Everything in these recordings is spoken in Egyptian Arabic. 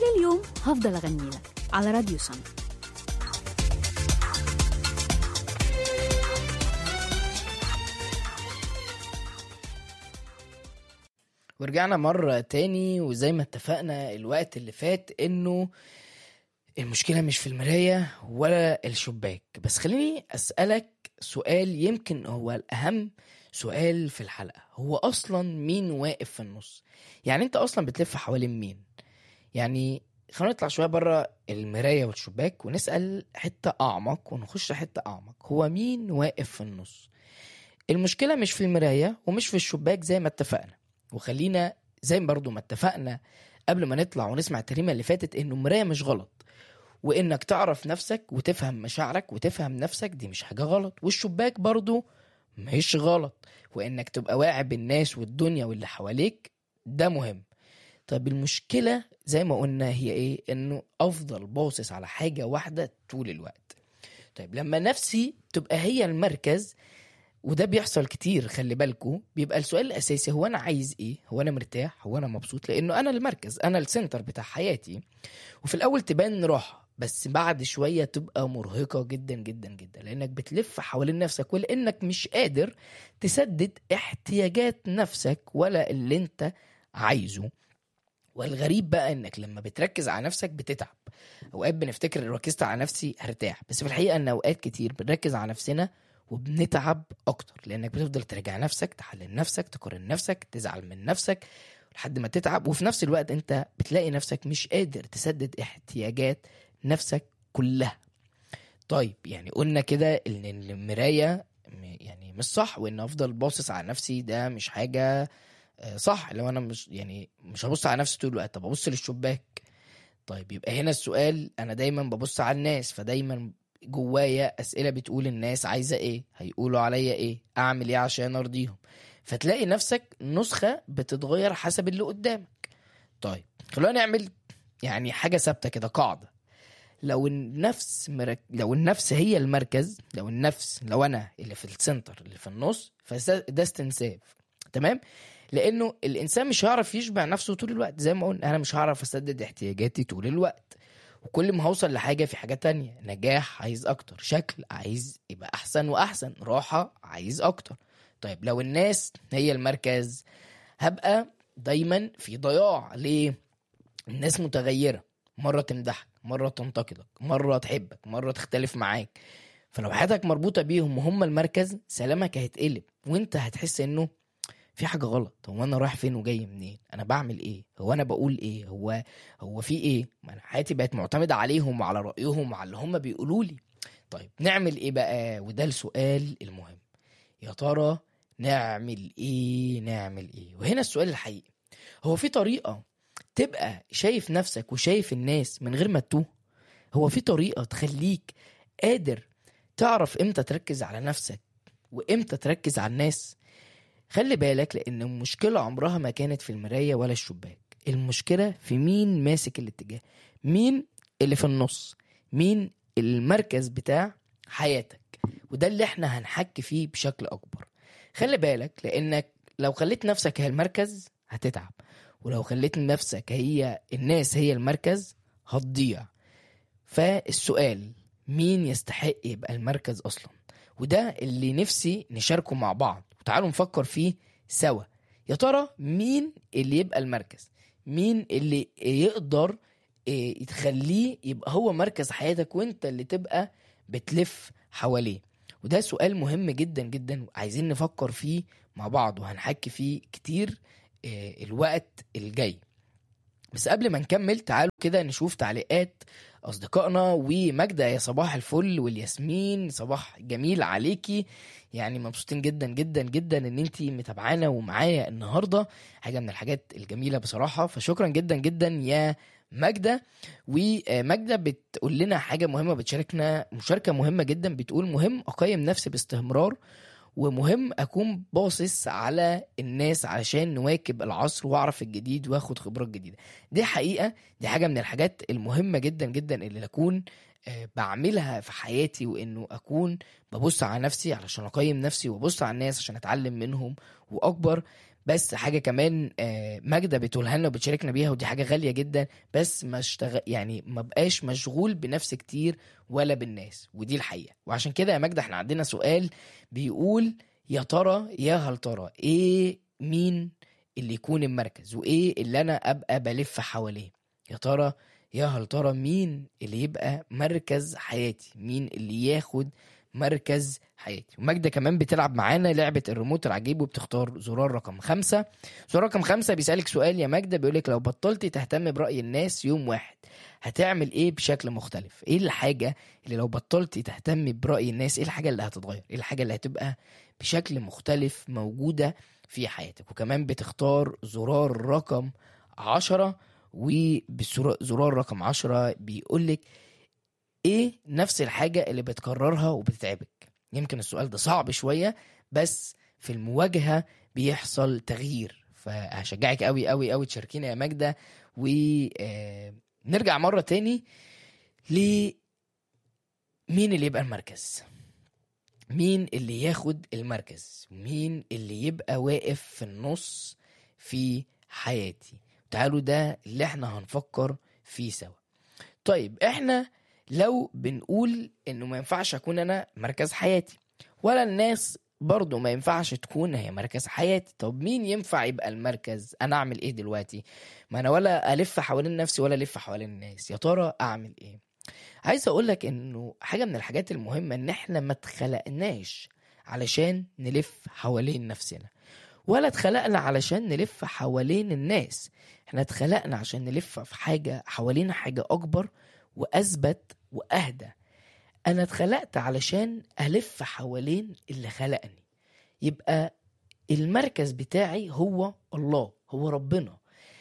اليوم هفضل أغني لك على راديو سما ورجعنا مرة تاني وزي ما اتفقنا الوقت اللي فات انه المشكلة مش في المراية ولا الشباك بس خليني اسألك سؤال يمكن هو الأهم سؤال في الحلقة هو أصلا مين واقف في النص يعني انت أصلا بتلف حوالين مين يعني خلينا نطلع شوية بره المراية والشباك ونسأل حتة أعمق ونخش حتة أعمق هو مين واقف في النص المشكلة مش في المراية ومش في الشباك زي ما اتفقنا وخلينا زي ما برضو ما اتفقنا قبل ما نطلع ونسمع التريمة اللي فاتت انه المراية مش غلط وانك تعرف نفسك وتفهم مشاعرك وتفهم نفسك دي مش حاجة غلط والشباك برضو مش غلط وانك تبقى واعي بالناس والدنيا واللي حواليك ده مهم طب المشكلة زي ما قلنا هي ايه انه افضل باصص على حاجة واحدة طول الوقت طيب لما نفسي تبقى هي المركز وده بيحصل كتير خلي بالكو بيبقى السؤال الاساسي هو انا عايز ايه هو انا مرتاح هو انا مبسوط لانه انا المركز انا السنتر بتاع حياتي وفي الاول تبان راحه بس بعد شويه تبقى مرهقه جدا جدا جدا لانك بتلف حوالين نفسك ولانك مش قادر تسدد احتياجات نفسك ولا اللي انت عايزه والغريب بقى انك لما بتركز على نفسك بتتعب اوقات بنفتكر لو ركزت على نفسي هرتاح بس في الحقيقه ان اوقات كتير بنركز على نفسنا وبنتعب اكتر لانك بتفضل تراجع نفسك تحلل نفسك تقارن نفسك تزعل من نفسك لحد ما تتعب وفي نفس الوقت انت بتلاقي نفسك مش قادر تسدد احتياجات نفسك كلها طيب يعني قلنا كده ان المرايه م- يعني مش صح وان افضل باصص على نفسي ده مش حاجه آه، صح لو انا مش يعني مش هبص على نفسي طول الوقت طب ابص للشباك طيب يبقى هنا السؤال انا دايما ببص على الناس فدايما جوايا اسئله بتقول الناس عايزه ايه هيقولوا عليا ايه اعمل ايه عشان ارضيهم فتلاقي نفسك نسخه بتتغير حسب اللي قدامك طيب خلونا نعمل يعني حاجه ثابته كده قاعده لو النفس مرك... لو النفس هي المركز لو النفس لو انا اللي في السنتر اللي في النص فده استنساف تمام لانه الانسان مش هيعرف يشبع نفسه طول الوقت زي ما قلنا انا مش هعرف اسدد احتياجاتي طول الوقت وكل ما هوصل لحاجة في حاجة تانية نجاح عايز أكتر شكل عايز يبقى أحسن وأحسن راحة عايز أكتر طيب لو الناس هي المركز هبقى دايما في ضياع ليه الناس متغيرة مرة تمدحك مرة تنتقدك مرة تحبك مرة تختلف معاك فلو حياتك مربوطة بيهم وهم المركز سلامك هيتقلب وانت هتحس انه في حاجة غلط هو انا رايح فين وجاي منين انا بعمل ايه هو انا بقول ايه هو هو في ايه ما انا حياتي بقت معتمدة عليهم وعلى رأيهم وعلى اللي هم بيقولوا لي طيب نعمل ايه بقى وده السؤال المهم يا ترى نعمل ايه نعمل ايه وهنا السؤال الحقيقي هو في طريقة تبقى شايف نفسك وشايف الناس من غير ما تتوه هو في طريقة تخليك قادر تعرف امتى تركز على نفسك وامتى تركز على الناس خلي بالك لان المشكلة عمرها ما كانت في المراية ولا الشباك المشكلة في مين ماسك الاتجاه مين اللي في النص مين المركز بتاع حياتك وده اللي احنا هنحكي فيه بشكل اكبر خلي بالك لانك لو خليت نفسك هي المركز هتتعب ولو خليت نفسك هي الناس هي المركز هتضيع فالسؤال مين يستحق يبقى المركز اصلا وده اللي نفسي نشاركه مع بعض وتعالوا نفكر فيه سوا يا ترى مين اللي يبقى المركز مين اللي يقدر إيه، تخليه يبقى هو مركز حياتك وانت اللي تبقى بتلف حواليه وده سؤال مهم جدا جدا عايزين نفكر فيه مع بعض وهنحكي فيه كتير إيه، الوقت الجاي بس قبل ما نكمل تعالوا كده نشوف تعليقات اصدقائنا وماجدة يا صباح الفل والياسمين صباح جميل عليكي يعني مبسوطين جدا جدا جدا ان انتي متابعانا ومعايا النهارده حاجه من الحاجات الجميله بصراحه فشكرا جدا جدا يا ماجدة وماجدة بتقول لنا حاجة مهمة بتشاركنا مشاركة مهمة جدا بتقول مهم أقيم نفسي باستمرار ومهم أكون باصص على الناس علشان نواكب العصر وأعرف الجديد وآخد خبرات جديدة دي حقيقة دي حاجة من الحاجات المهمة جدا جدا اللي أكون آه، بعملها في حياتي وانه اكون ببص على نفسي علشان اقيم نفسي وابص على الناس عشان اتعلم منهم واكبر بس حاجه كمان آه، ماجده بتقولها لنا وبتشاركنا بيها ودي حاجه غاليه جدا بس ما اشتغل يعني ما بقاش مشغول بنفسي كتير ولا بالناس ودي الحقيقه وعشان كده يا ماجده احنا عندنا سؤال بيقول يا ترى يا هل ترى ايه مين اللي يكون المركز وايه اللي انا ابقى بلف حواليه يا ترى يا هل ترى مين اللي يبقى مركز حياتي مين اللي ياخد مركز حياتي وماجدة كمان بتلعب معانا لعبة الريموت العجيب وبتختار زرار رقم خمسة زرار رقم خمسة بيسألك سؤال يا ماجدة بيقولك لو بطلتي تهتم برأي الناس يوم واحد هتعمل ايه بشكل مختلف ايه الحاجة اللي لو بطلتي تهتمي برأي الناس ايه الحاجة اللي هتتغير ايه الحاجة اللي هتبقى بشكل مختلف موجودة في حياتك وكمان بتختار زرار رقم عشرة وبزرار رقم عشرة بيقولك ايه نفس الحاجة اللي بتكررها وبتتعبك يمكن السؤال ده صعب شوية بس في المواجهة بيحصل تغيير فهشجعك قوي قوي قوي تشاركينا يا ماجدة ونرجع مرة تاني ل مين اللي يبقى المركز مين اللي ياخد المركز مين اللي يبقى واقف في النص في حياتي تعالوا ده اللي احنا هنفكر فيه سوا طيب احنا لو بنقول انه ما ينفعش اكون انا مركز حياتي ولا الناس برضو ما ينفعش تكون هي مركز حياتي طب مين ينفع يبقى المركز انا اعمل ايه دلوقتي ما انا ولا الف حوالين نفسي ولا الف حوالين الناس يا ترى اعمل ايه عايز اقول لك انه حاجه من الحاجات المهمه ان احنا ما اتخلقناش علشان نلف حوالين نفسنا ولا اتخلقنا علشان نلف حوالين الناس احنا اتخلقنا عشان نلف في حاجه حوالين حاجه اكبر واثبت واهدى انا اتخلقت علشان الف حوالين اللي خلقني يبقى المركز بتاعي هو الله هو ربنا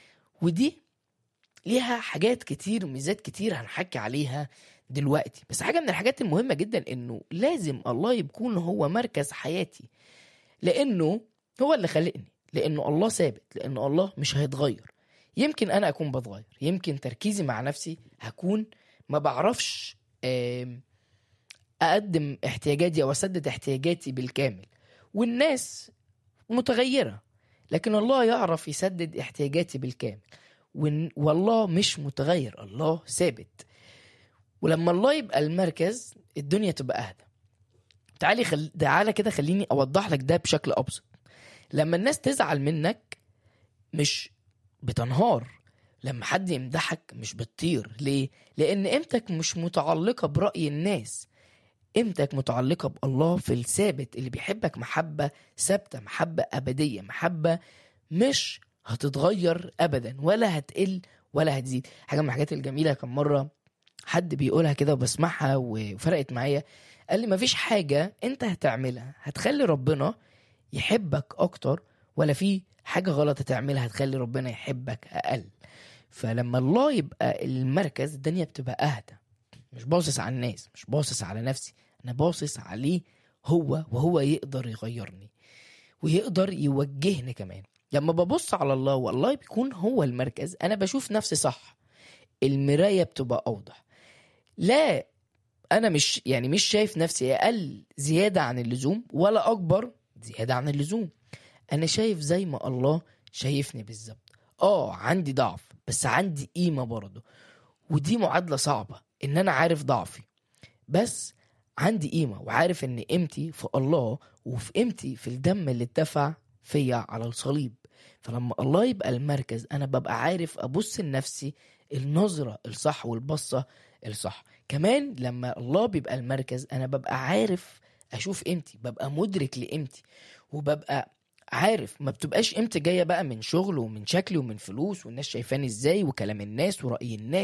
ودي ليها حاجات كتير وميزات كتير هنحكي عليها دلوقتي بس حاجه من الحاجات المهمه جدا انه لازم الله يكون هو مركز حياتي لانه هو اللي خلقني لانه الله ثابت لانه الله مش هيتغير يمكن انا اكون بتغير يمكن تركيزي مع نفسي هكون ما بعرفش آم، اقدم احتياجاتي او اسدد احتياجاتي بالكامل والناس متغيره لكن الله يعرف يسدد احتياجاتي بالكامل وإن- والله مش متغير الله ثابت ولما الله يبقى المركز الدنيا تبقى اهدى تعالي خل... تعالى كده خليني اوضح لك ده بشكل ابسط لما الناس تزعل منك مش بتنهار لما حد يمدحك مش بتطير ليه لان قيمتك مش متعلقه براي الناس قيمتك متعلقه بالله في الثابت اللي بيحبك محبه ثابته محبه ابديه محبه مش هتتغير ابدا ولا هتقل ولا هتزيد حاجه من الحاجات الجميله كان مره حد بيقولها كده وبسمعها وفرقت معايا قال لي مفيش حاجه انت هتعملها هتخلي ربنا يحبك اكتر ولا في حاجه غلط هتعملها هتخلي ربنا يحبك اقل فلما الله يبقى المركز الدنيا بتبقى اهدى مش باصص على الناس مش باصص على نفسي انا باصص عليه هو وهو يقدر يغيرني ويقدر يوجهني كمان لما ببص على الله والله بيكون هو المركز انا بشوف نفسي صح المرايه بتبقى اوضح لا انا مش يعني مش شايف نفسي اقل زياده عن اللزوم ولا اكبر زياده عن اللزوم انا شايف زي ما الله شايفني بالظبط اه عندي ضعف بس عندي قيمه برضه ودي معادله صعبه ان انا عارف ضعفي بس عندي قيمه وعارف ان قيمتي في الله وفي قيمتي في الدم اللي اتدفع فيا على الصليب فلما الله يبقى المركز انا ببقى عارف ابص لنفسي النظره الصح والبصه الصح كمان لما الله بيبقى المركز انا ببقى عارف اشوف قيمتي ببقى مدرك لقيمتي وببقى عارف ما بتبقاش قيمتي جايه بقى من شغل ومن شكلي ومن فلوس والناس شايفاني ازاي وكلام الناس ورأي الناس